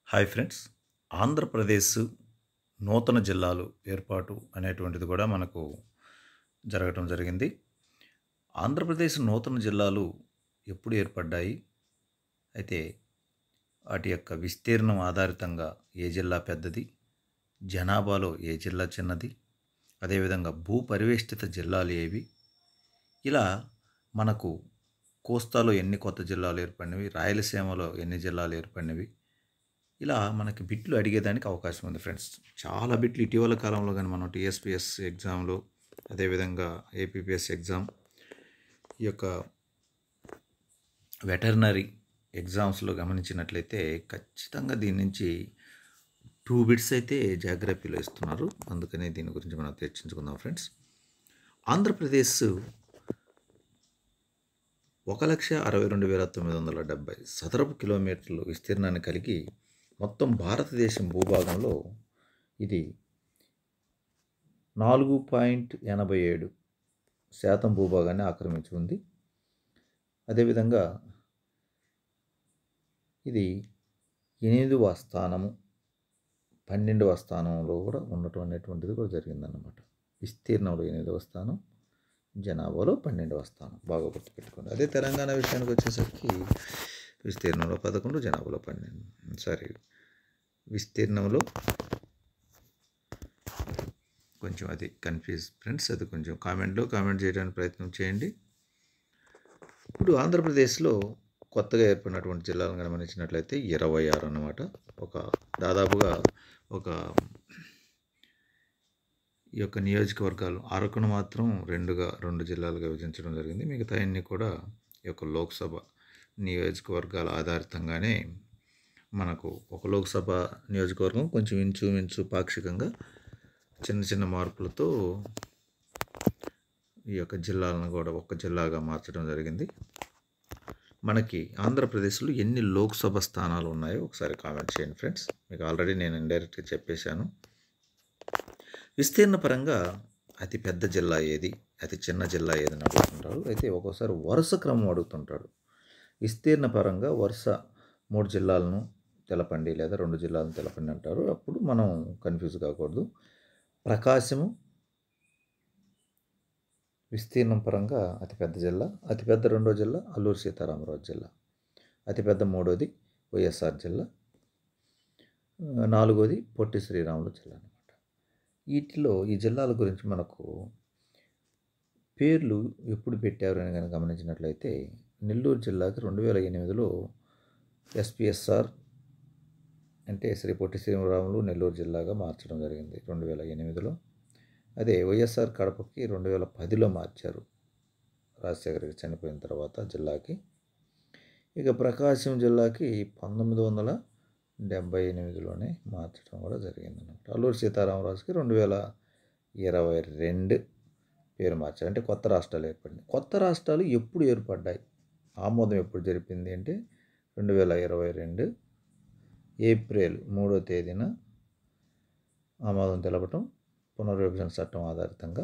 hi friends Andhra Pradesh నూతన జిల్లాలు ఏర్పాటు అనేటువంటిది కూడా మనకు జరగటం జరిగింది ఆంధ్రప్రదేశ్ నూతన జిల్లాలు ఎప్పుడు ఏర్పడ్డాయి అయితే వాటి యొక్క విస్తీర్ణం ఆధారితంగా ఏ జిల్లా పెద్దది జనాభాలో ఏ జిల్లా చిన్నది అదేవిధంగా భూ పరివేష్టిత జిల్లాలు ఏవి ఇలా మనకు కోస్తాలో ఎన్ని కొత్త జిల్లాలు ఏర్పడినవి రాయలసీమలో ఎన్ని జిల్లాలు ఏర్పడినవి ఇలా మనకి బిట్లు అడిగేదానికి అవకాశం ఉంది ఫ్రెండ్స్ చాలా బిట్లు ఇటీవల కాలంలో కానీ మనం టీఎస్పిఎస్ ఎగ్జామ్లో అదేవిధంగా ఏపీపీఎస్ ఎగ్జామ్ ఈ యొక్క వెటర్నరీ ఎగ్జామ్స్లో గమనించినట్లయితే ఖచ్చితంగా దీని నుంచి టూ బిట్స్ అయితే జాగ్రఫీలో ఇస్తున్నారు అందుకనే దీని గురించి మనం చర్చించుకుందాం ఫ్రెండ్స్ ఆంధ్రప్రదేశ్ ఒక లక్ష అరవై రెండు వేల తొమ్మిది వందల డెబ్బై చదరపు కిలోమీటర్లు విస్తీర్ణాన్ని కలిగి మొత్తం భారతదేశం భూభాగంలో ఇది నాలుగు పాయింట్ ఎనభై ఏడు శాతం భూభాగాన్ని ఆక్రమించి ఉంది అదేవిధంగా ఇది ఎనిమిదవ స్థానము పన్నెండవ స్థానంలో కూడా ఉండటం అనేటువంటిది కూడా జరిగిందన్నమాట విస్తీర్ణంలో ఎనిమిదవ స్థానం జనాభాలో పన్నెండవ స్థానం బాగా గుర్తుపెట్టుకోండి అదే తెలంగాణ విషయానికి వచ్చేసరికి విస్తీర్ణంలో పదకొండు జనాభాలో పన్నెండు సారీ విస్తీర్ణంలో కొంచెం అది కన్ఫ్యూజ్ ఫ్రెండ్స్ అది కొంచెం కామెంట్లో కామెంట్ చేయడానికి ప్రయత్నం చేయండి ఇప్పుడు ఆంధ్రప్రదేశ్లో కొత్తగా ఏర్పడినటువంటి జిల్లాలను గమనించినట్లయితే ఇరవై ఆరు అన్నమాట ఒక దాదాపుగా ఒక ఈ యొక్క నియోజకవర్గాలు అరకును మాత్రం రెండుగా రెండు జిల్లాలుగా విభజించడం జరిగింది మిగతా అన్ని కూడా ఈ యొక్క లోక్సభ నియోజకవర్గాల ఆధారితంగానే మనకు ఒక లోక్సభ నియోజకవర్గం కొంచెం ఇంచుమించు పాక్షికంగా చిన్న చిన్న మార్పులతో ఈ యొక్క జిల్లాలను కూడా ఒక జిల్లాగా మార్చడం జరిగింది మనకి ఆంధ్రప్రదేశ్లో ఎన్ని లోక్సభ స్థానాలు ఉన్నాయో ఒకసారి కామెంట్ చేయండి ఫ్రెండ్స్ మీకు ఆల్రెడీ నేను ఇండైరెక్ట్గా చెప్పేశాను విస్తీర్ణ పరంగా అతి పెద్ద జిల్లా ఏది అతి చిన్న జిల్లా ఏదని అడుగుతుంటారు అయితే ఒక్కోసారి వరుస క్రమం అడుగుతుంటాడు విస్తీర్ణ పరంగా వరుస మూడు జిల్లాలను తెలపండి లేదా రెండు జిల్లాలను తెలపండి అంటారు అప్పుడు మనం కన్ఫ్యూజ్ కాకూడదు ప్రకాశము విస్తీర్ణం పరంగా అతిపెద్ద జిల్లా అతిపెద్ద రెండో జిల్లా అల్లూరు సీతారామరాజు జిల్లా అతిపెద్ద మూడోది వైఎస్ఆర్ జిల్లా నాలుగోది పొట్టి శ్రీరాములు జిల్లా అనమాట వీటిలో ఈ జిల్లాల గురించి మనకు పేర్లు ఎప్పుడు పెట్టారు అని కనుక గమనించినట్లయితే నెల్లూరు జిల్లాకి రెండు వేల ఎనిమిదిలో ఎస్పిఎస్ఆర్ అంటే శ్రీ పొట్టి శ్రీరాములు నెల్లూరు జిల్లాగా మార్చడం జరిగింది రెండు వేల ఎనిమిదిలో అదే వైఎస్ఆర్ కడపకి రెండు వేల పదిలో మార్చారు రాజశేఖర్ చనిపోయిన తర్వాత జిల్లాకి ఇక ప్రకాశం జిల్లాకి పంతొమ్మిది వందల డెబ్బై ఎనిమిదిలోనే మార్చడం కూడా జరిగిందన్నమాట అల్లూరు సీతారామరాజుకి రెండు వేల ఇరవై రెండు పేరు మార్చారు అంటే కొత్త రాష్ట్రాలు ఏర్పడింది కొత్త రాష్ట్రాలు ఎప్పుడు ఏర్పడ్డాయి ఆమోదం ఎప్పుడు జరిపింది అంటే రెండు వేల ఇరవై రెండు ఏప్రిల్ మూడో తేదీన ఆమోదం తెలపటం పునర్విభజన చట్టం ఆధారితంగా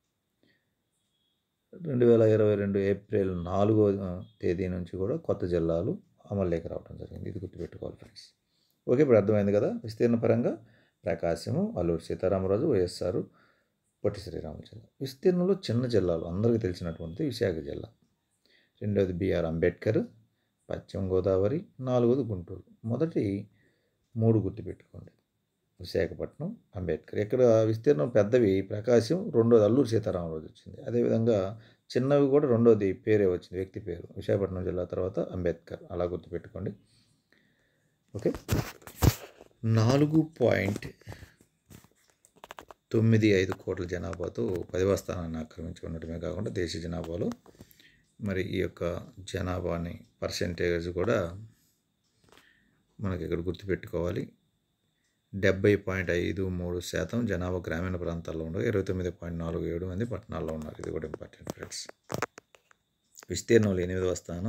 రెండు వేల ఇరవై రెండు ఏప్రిల్ నాలుగో తేదీ నుంచి కూడా కొత్త జిల్లాలు అమల్లోకి రావడం జరిగింది ఇది గుర్తుపెట్టుకోవాలి ఫ్రెండ్స్ ఓకే ఇప్పుడు అర్థమైంది కదా విస్తీర్ణ పరంగా ప్రకాశము అల్లూరు సీతారామరాజు వైఎస్ఆర్ పొట్టి శ్రీరాములు జిల్లా విస్తీర్ణంలో చిన్న జిల్లాలు అందరికీ తెలిసినటువంటి విశాఖ జిల్లా రెండవది బిఆర్ అంబేద్కర్ పశ్చిమ గోదావరి నాలుగోది గుంటూరు మొదటి మూడు గుర్తుపెట్టుకోండి విశాఖపట్నం అంబేద్కర్ ఇక్కడ విస్తీర్ణం పెద్దవి ప్రకాశం రెండోది అల్లూరు సీతారామరాజు వచ్చింది అదేవిధంగా చిన్నవి కూడా రెండోది పేరే వచ్చింది వ్యక్తి పేరు విశాఖపట్నం జిల్లా తర్వాత అంబేద్కర్ అలా గుర్తుపెట్టుకోండి ఓకే నాలుగు పాయింట్ తొమ్మిది ఐదు కోట్ల జనాభాతో పదివ స్థానాన్ని ఆక్రమించి ఉండటమే కాకుండా దేశ జనాభాలో మరి ఈ యొక్క జనాభాని పర్సెంటేజ్ కూడా మనకి ఇక్కడ గుర్తుపెట్టుకోవాలి డెబ్బై పాయింట్ ఐదు మూడు శాతం జనాభా గ్రామీణ ప్రాంతాల్లో ఉండగా ఇరవై తొమ్మిది పాయింట్ నాలుగు ఏడు మంది పట్టణాల్లో ఉన్నారు ఇది కూడా ఇంపార్టెంట్ ఫ్రెండ్స్ విస్తీర్ణంలో ఎనిమిదవ స్థానం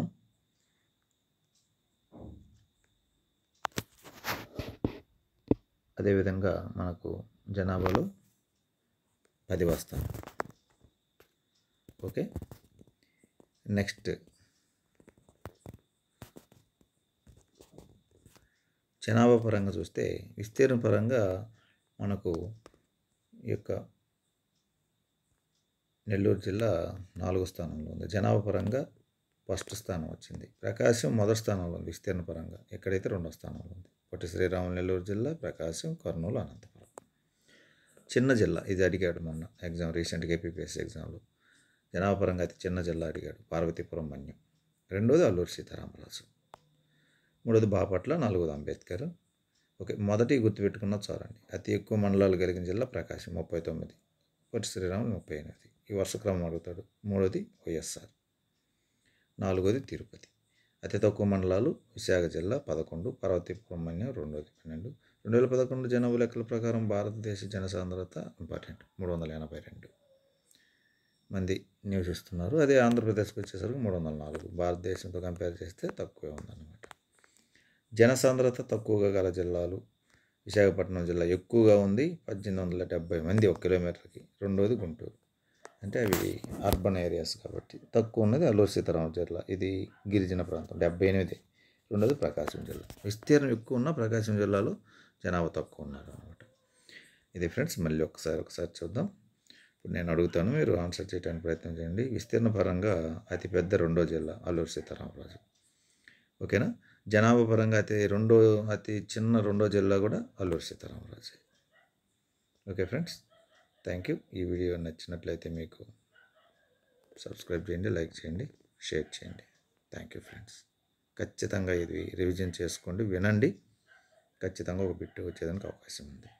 అదేవిధంగా మనకు జనాభాలో పదివ స్థానం ఓకే నెక్స్ట్ జనాభా పరంగా చూస్తే విస్తీర్ణ పరంగా మనకు ఈ యొక్క నెల్లూరు జిల్లా నాలుగో స్థానంలో ఉంది జనాభా పరంగా ఫస్ట్ స్థానం వచ్చింది ప్రకాశం మొదటి స్థానంలో ఉంది విస్తీర్ణ పరంగా ఎక్కడైతే రెండో స్థానంలో ఉంది పొట్టి శ్రీరాములు నెల్లూరు జిల్లా ప్రకాశం కర్నూలు అనంతపురం చిన్న జిల్లా ఇది అడిగాడు మొన్న ఎగ్జామ్ రీసెంట్గా ఏపీపీఎస్సీ ఎగ్జామ్లో జనాభా పరంగా అతి చిన్న జిల్లా అడిగాడు పార్వతీపురం మన్యం రెండోది అల్లూరు సీతారామరాజు మూడోది బాపట్ల నాలుగోది అంబేద్కర్ ఓకే మొదటి గుర్తుపెట్టుకున్న చాలండి అతి ఎక్కువ మండలాలు కలిగిన జిల్లా ప్రకాశం ముప్పై తొమ్మిది పొట్టి శ్రీరాములు ముప్పై ఎనిమిది ఈ వరుస క్రమం అడుగుతాడు మూడోది వైఎస్ఆర్ నాలుగోది తిరుపతి అతి తక్కువ మండలాలు విశాఖ జిల్లా పదకొండు పార్వతీపురం మన్యం రెండోది పన్నెండు రెండు వేల పదకొండు జనాభా లెక్కల ప్రకారం భారతదేశ జనసాంద్రత ఇంపార్టెంట్ మూడు వందల ఎనభై రెండు మంది నివసిస్తున్నారు అదే ఆంధ్రప్రదేశ్కి వచ్చేసరికి మూడు వందల నాలుగు భారతదేశంతో కంపేర్ చేస్తే తక్కువే ఉందన్నమాట జనసాంద్రత తక్కువగా గల జిల్లాలు విశాఖపట్నం జిల్లా ఎక్కువగా ఉంది పద్దెనిమిది వందల డెబ్బై మంది ఒక కిలోమీటర్కి రెండోది గుంటూరు అంటే అవి అర్బన్ ఏరియాస్ కాబట్టి తక్కువ ఉన్నది అల్లూరు సీతారామ జిల్లా ఇది గిరిజన ప్రాంతం డెబ్బై ఎనిమిది రెండోది ప్రకాశం జిల్లా విస్తీర్ణం ఎక్కువ ఉన్న ప్రకాశం జిల్లాలో జనాభా తక్కువ ఉన్నారు అనమాట ఇది ఫ్రెండ్స్ మళ్ళీ ఒకసారి ఒకసారి చూద్దాం ఇప్పుడు నేను అడుగుతాను మీరు ఆన్సర్ చేయడానికి ప్రయత్నం చేయండి విస్తీర్ణ పరంగా అతిపెద్ద రెండో జిల్లా అల్లూరు సీతారామరాజు ఓకేనా జనాభా పరంగా అతి రెండో అతి చిన్న రెండో జిల్లా కూడా Alluri Sitaramaraju okay friends thank you ఈ వీడియో నచ్చినట్లయితే మీకు సబ్స్క్రైబ్ చేయండి లైక్ చేయండి షేర్ చేయండి థ్యాంక్ యూ ఫ్రెండ్స్ ఖచ్చితంగా ఇది రివిజన్ చేసుకోండి వినండి ఖచ్చితంగా ఒక బిట్ వచ్చేదానికి అవకాశం ఉంది